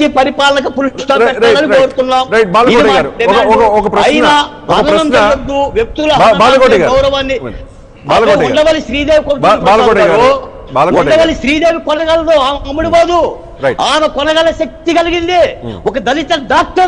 వ్యక్తి పరిపాలనకు full stop Right, right, పెట్టాలని right. కోరుతున్నాం Right, బాలకోటి ఇది మా గారు. ఒక- డిమాండ్. ఒక- ఒక ప్రశ్న- అయినా ఒక హననం ప్రశ్న- జరగద్దు, వ్యక్తుల బా- హననాన్ని, బాలకోటి గారు. గౌరవాన్ని బాలకోటి గారు. ఉండవల్లి శ్రీదేవి కొడుకు బా- బాలకోటి ప్రసాద్ గారు. గారు, బాలకోటి ఉండవల్లి శ్రీదేవి కొనగలదు ఆమె అమ్ముడు పోదు Right. ఆమె కొనగల శక్తి కలిగింది ఒక దళిత డాక్టర్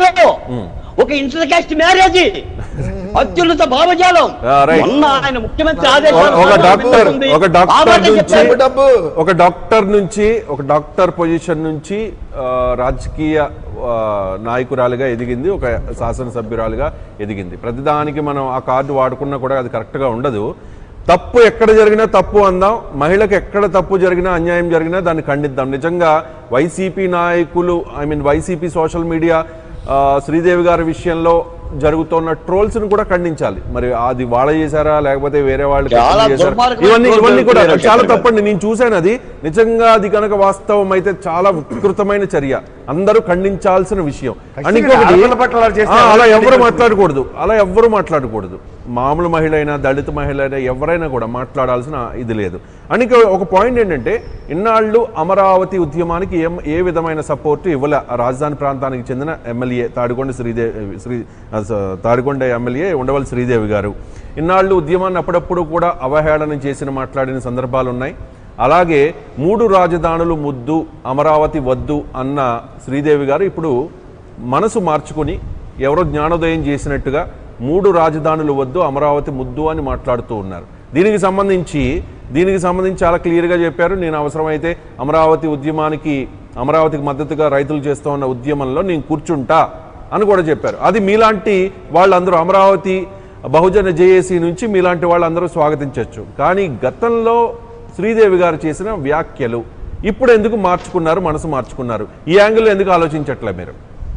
ఒక ఇంటర్ కాస్ట్ మ్యారేజ్ అత్యున్నత భావజాలం ఆ, right. మొన్న ఆయన ముఖ్యమంత్రి ఆదేశాలు ఒక డాక్టర్ ఉంది. ఒక ఆ డాక్టర్ మాట నుంచి చెప్పారు. డబ్బు. ఒక డాక్టర్ నుంచి ఒక డాక్టర్ పొజిషన్ నుంచి ఆ, రాజకీయ ఆ, నాయకురాలుగా ఎదిగింది ఒక శాసనసభ్యురాలుగా ఎదిగింది ప్రతిదానికి మనం ఆ కార్డు వాడుకున్నా కూడా అది కరెక్ట్గా ఉండదు తప్పు ఎక్కడ జరిగినా తప్పు అందాం మహిళకు ఎక్కడ తప్పు జరిగినా అన్యాయం జరిగినా దాన్ని ఖండిద్దాం నిజంగా వైసీపీ నాయకులు I mean YCP social media ఆ, శ్రీదేవి గారి విషయంలో జరుగుతున్న ట్రోల్స్ ను కూడా ఖండించాలి మరి అది వాళ్ళ చేశారా లేకపోతే వేరే వాళ్ళు చాలా చేశారా? దుర్మార్గమైన ఇవన్నీ trolls ఇవన్నీ కూడా జరుగుతున్నాయి చాలా అక్కడ. తప్పండి నేను చూశాను అది నిజంగా అది కనుక వాస్తవం అయితే చాలా వికృతమైన చర్య అందరూ ఖండించాల్సిన విషయం అండ్ ఇంకొకటి ఆడపిల్ల పట్ల అలా చేస్తే ఆ, అలా ఎవరు ఎవరు ఖండించరు. మాట్లాడకూడదు అలా ఎవ్వరు మాట్లాడకూడదు మామూలు మహిళ అయినా దళిత మహిళ అయినా ఎవరైనా కూడా మాట్లాడాల్సిన ఇది లేదు అండ్ ఇంకా ఒక పాయింట్ ఏంటంటే ఇన్నాళ్ళు అమరావతి ఉద్యమానికి ఏం ఏ విధమైన సపోర్ట్ ఇవ్వలే ఆ రాజధాని ప్రాంతానికి చెందిన ఎమ్మెల్యే తాడికొండ శ్రీదేవి శ్రీ ఆ, స- తాడికొండ ఎమ్మెల్యే ఉండవల్లి శ్రీదేవి గారు ఇన్నాళ్ళు ఉద్యమాన్ని అప్పుడప్పుడు కూడా అవహేళన చేసిన మాట్లాడిన సందర్భాలు ఉన్నాయి అలాగే మూడు రాజధానులు ముద్దు అమరావతి వద్దు అన్న శ్రీదేవి గారు ఇప్పుడు మనసు మార్చుకుని ఎవరో జ్ఞానోదయం చేసినట్టుగా మూడు రాజధానులు వద్దు అమరావతి ముద్దు అని మాట్లాడుతూ ఉన్నారు దీనికి సంబంధించి దీనికి సంబంధించి చాలా క్లియర్గా చెప్పారు నేను అవసరమైతే అమరావతి ఉద్యమానికి అమరావతికి మద్దతుగా రైతులు చేస్తూ ఉన్న ఉద్యమంలో నేను కూర్చుంటా అని కూడా చెప్పారు అది మీలాంటి వాళ్ళందరూ అమరావతి బహుజన జేఏసీ నుంచి మీలాంటి వాళ్ళందరూ స్వాగతించవచ్చు కానీ గతంలో శ్రీదేవి గారు చేసిన వ్యాఖ్యలు ఇప్పుడు ఎందుకు మార్చుకున్నారు మనసు మార్చుకున్నారు ఈ యాంగిల్లో ఎందుకు ఆలోచించట్లే మీరు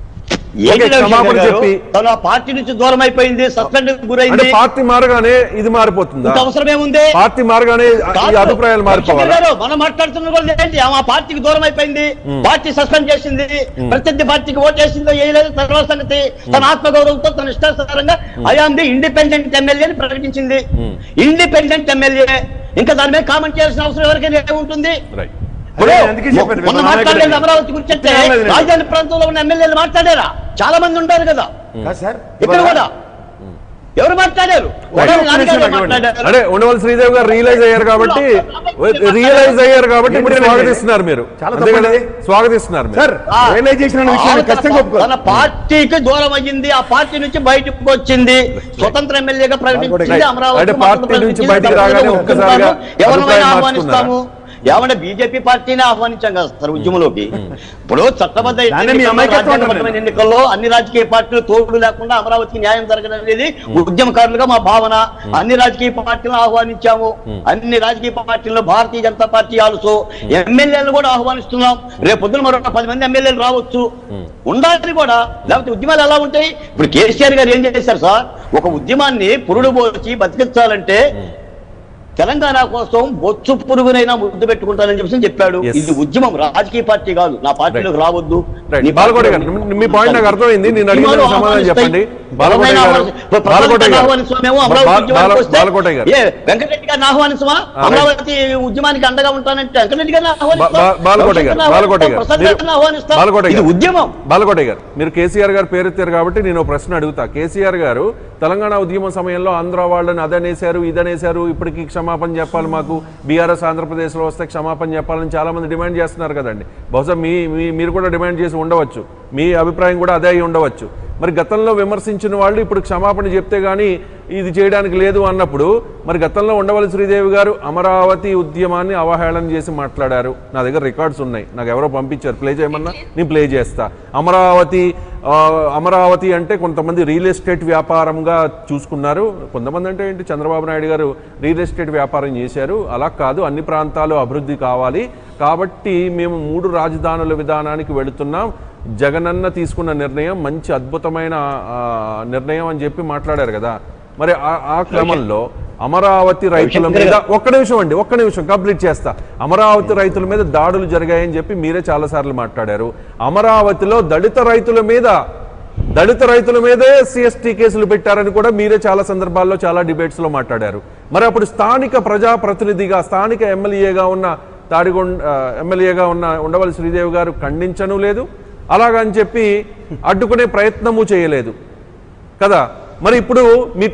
ఏంటి ఓకే, క్షమాపణ రవిశంకర్ గారు? చెప్పి- తను ఆ పార్టీ నుంచి దూరం అయిపోయింది సస్పెండ్ అంటే గురైంది పార్టీ మారగానే ఇది మారిపోతుందా ఇంత అవసరం ఏముంది పార్టీ మారగానే ఈ కాదు. అభిప్రాయాలు రవిశంకర్ మారిపోవాలి గారు, మనం మాట్లాడుతున్న కూడా ఏంటి ఆమె ఆ పార్టీకి దూరం అయిపోయింది పార్టీ సస్పెండ్ చేసింది ప్రత్యర్థి పార్టీకి ఓట్ వేసిందో వేయలేదు తర్వాత సంగతి తన ఆత్మగౌరవంతో తన ఇష్టానుసారంగా అయాం ది ఇండిపెండెంట్ ఎమ్మెల్యే అని ప్రకటించింది ఇండిపెండెంట్ ఎమ్మెల్యే ఇంకా దాని మీద కామెంట్ చేయాల్సిన అవసరం ఎవరికైనా ఏముంటుంది రైట్ ఇప్పుడు అదే అందుకే చెప్పాను, మొన్న మన మాట్లాడలేదు నాయకుడికి. అమరావతి గురించి అంటే చెప్పలేదు నేను. రాజధాని ప్రాంతంలో ఉన్న ఎమ్మెల్యేలు మాట్లాడారా చాలా మంది ఉంటారు కదా కాదు సార్ ఇక్కడ కూడా ఎవరు మాట్లాడారు ఒకరు నాన్నగారు మాట్లాడారు అంటే ఉండవల్లి శ్రీదేవి గారు రియలైజ్ అయ్యారు కాబట్టి రియలైజ్ అయ్యారు కాబట్టి ఇప్పుడు ఎందుకంటే స్వాగతిస్తున్నారు మీరు చాలా అంతే కదా? తప్పండి. స్వాగతిస్తున్నారు మీరు సార్ ఆ, రియలైజేషన్ అనే విషయాన్ని ఆమె ఖచ్చితంగా తన- ఒప్పుకోవాలి తన పార్టీకి దూరం అయ్యింది ఆ పార్టీ నుంచి బయటకు వచ్చింది స్వతంత్ర ఎమ్మెల్యేగా ప్రకటించింది Right. అమరావతి అంటే మద్దతు పార్టీ నుంచి ప్రకటించింది. బయటికి తప్పకుండా రాగానే ఒప్పుకుంటాము. ఒక్కసారిగా ఎవరినైనా అభిప్రాయం ఆహ్వానిస్తాము ఏమంటే బీజేపీ పార్టీని ఆహ్వానించాం కదా సార్ ఉద్యమంలోకి ఇప్పుడు చట్టబద్ధ దాన్ని మీ అమాయకత్వం అంటారు రాజ్యాంగబద్ధమైన ఎన్నికల్లో అన్ని రాజకీయ పార్టీలు తోడు లేకుండా అమరావతికి న్యాయం జరగడం అనేది ఉద్యమకారులుగా మా భావన అన్ని రాజకీయ పార్టీలను ఆహ్వానించాము అన్ని రాజకీయ పార్టీల్లో భారతీయ జనతా పార్టీ ఆల్సో ఎమ్మెల్యేలు కూడా ఆహ్వానిస్తున్నాం రేపు పొద్దున మరొక పది మంది ఎమ్మెల్యేలు రావచ్చు ఉండాలి కూడా లేకపోతే ఉద్యమాలు ఎలా ఉంటాయి ఇప్పుడు కేసీఆర్ గారు ఏం చేశారు సార్ ఒక ఉద్యమాన్ని పురుడు పోసి బతికించాలంటే తెలంగాణ కోసం బొచ్చు పురుగునైనా ముద్దు పెట్టుకుంటానని చెప్పేసి చెప్పాడు Yes. ఇది ఉద్యమం రాజకీయ పార్టీ కాదు నా పార్టీలోకి రావద్దు Right. నీ బాలకోట పార్టీలో గారు, ఉండు. మీ point నాకు అర్థమైంది. నేను అడిగిన ఉద్యమాలు సమాధానం ఆహ్వానిస్తాయి. చెప్పండి. బాలకోట ఎవరినైనా గారు, ఆహ్వానిస్తాం. ఇప్పుడు బాలకోట ప్రపంచాన్ని గారు. ఆహ్వానిస్తామేమో, బా- అమరావతి బా- ఉద్యమానికి వస్తే, బాలకోట గారు. ఏ, వెంకటరెడ్డి గారిని ఆహ్వానించమా ఆ, అమరావతి ఉద్యమానికి అండగా ఉంటానంటే వెంకటరెడ్డి గారిని ఆహ్వానిస్తాం. బా- బాలకోట గారు, రవిశంకర్ని బాలకోట గారు. ప్రసాద్ మీరు- గారిని ఆహ్వానిస్తాం. బాలకోట ఇది గారు. ఉద్యమం బాలకోట గారు మీరు కేసీఆర్ గారు పేరెత్తారు కాబట్టి నేను ఒక ప్రశ్న అడుగుతా కేసీఆర్ గారు తెలంగాణ ఉద్యమం సమయంలో ఆంధ్ర వాళ్ళని అదనేశారు ఇదనేశారు ఇప్పటికి క్షమాపణ చెప్పాలి మాకు బీఆర్ఎస్ ఆంధ్రప్రదేశ్లో వస్తే క్షమాపణ చెప్పాలని చాలా మంది డిమాండ్ చేస్తున్నారు కదండి బహుశా మీ మీ- మీరు కూడా డిమాండ్ చేసి ఉండవచ్చు మీ అభిప్రాయం కూడా అదే అయి ఉండవచ్చు మరి గతంలో విమర్శించిన వాళ్ళు ఇప్పుడు క్షమాపణ చెప్తే గానీ ఇది చేయడానికి లేదు అన్నప్పుడు మరి గతంలో ఉండవల్లి శ్రీదేవి గారు అమరావతి ఉద్యమాన్ని అవహేళన చేసి మాట్లాడారు నా దగ్గర రికార్డ్స్ ఉన్నాయి నాకు ఎవరో పంపించారు ప్లే చేయమన్నా నేను ప్లే చేస్తా అమరావతి ఆ, అమరావతి అంటే కొంతమంది రియల్ ఎస్టేట్ వ్యాపారంగా చూసుకున్నారు కొంతమంది అంటే ఏంటి చంద్రబాబు నాయుడు గారు రియల్ ఎస్టేట్ వ్యాపారం చేశారు అలా కాదు అన్ని ప్రాంతాలు అభివృద్ధి కావాలి కాబట్టి మేము మూడు రాజధానుల విధానానికి వెళుతున్నాం జగనన్న తీసుకున్న నిర్ణయం మంచి అద్భుతమైన ఆ, నిర్ణయం అని చెప్పి మాట్లాడారు కదా మరి ఆ- ఆ క్రమంలో అమరావతి రైతుల మీద ఒక్క నిమిషం అండి ఒక్క నిమిషం కంప్లీట్ చేస్తా అమరావతి రైతుల మీద దాడులు జరిగాయని చెప్పి మీరే చాలా సార్లు మాట్లాడారు అమరావతిలో దళిత రైతుల మీద దళిత రైతుల మీదే సిఎస్టీ కేసులు పెట్టారని కూడా మీరే చాలా సందర్భాల్లో చాలా డిబేట్స్ లో మాట్లాడారు మరి అప్పుడు స్థానిక ప్రజాప్రతినిధిగా స్థానిక ఎమ్మెల్యేగా ఉన్న తాడిగొండ ఆ, ఎమ్మెల్యేగా ఉన్న ఉండవల్లి శ్రీదేవి గారు ఖండించను లేదు అలాగని చెప్పి అడ్డుకునే ప్రయత్నము చేయలేదు కదా మరి ఇప్పుడు మీ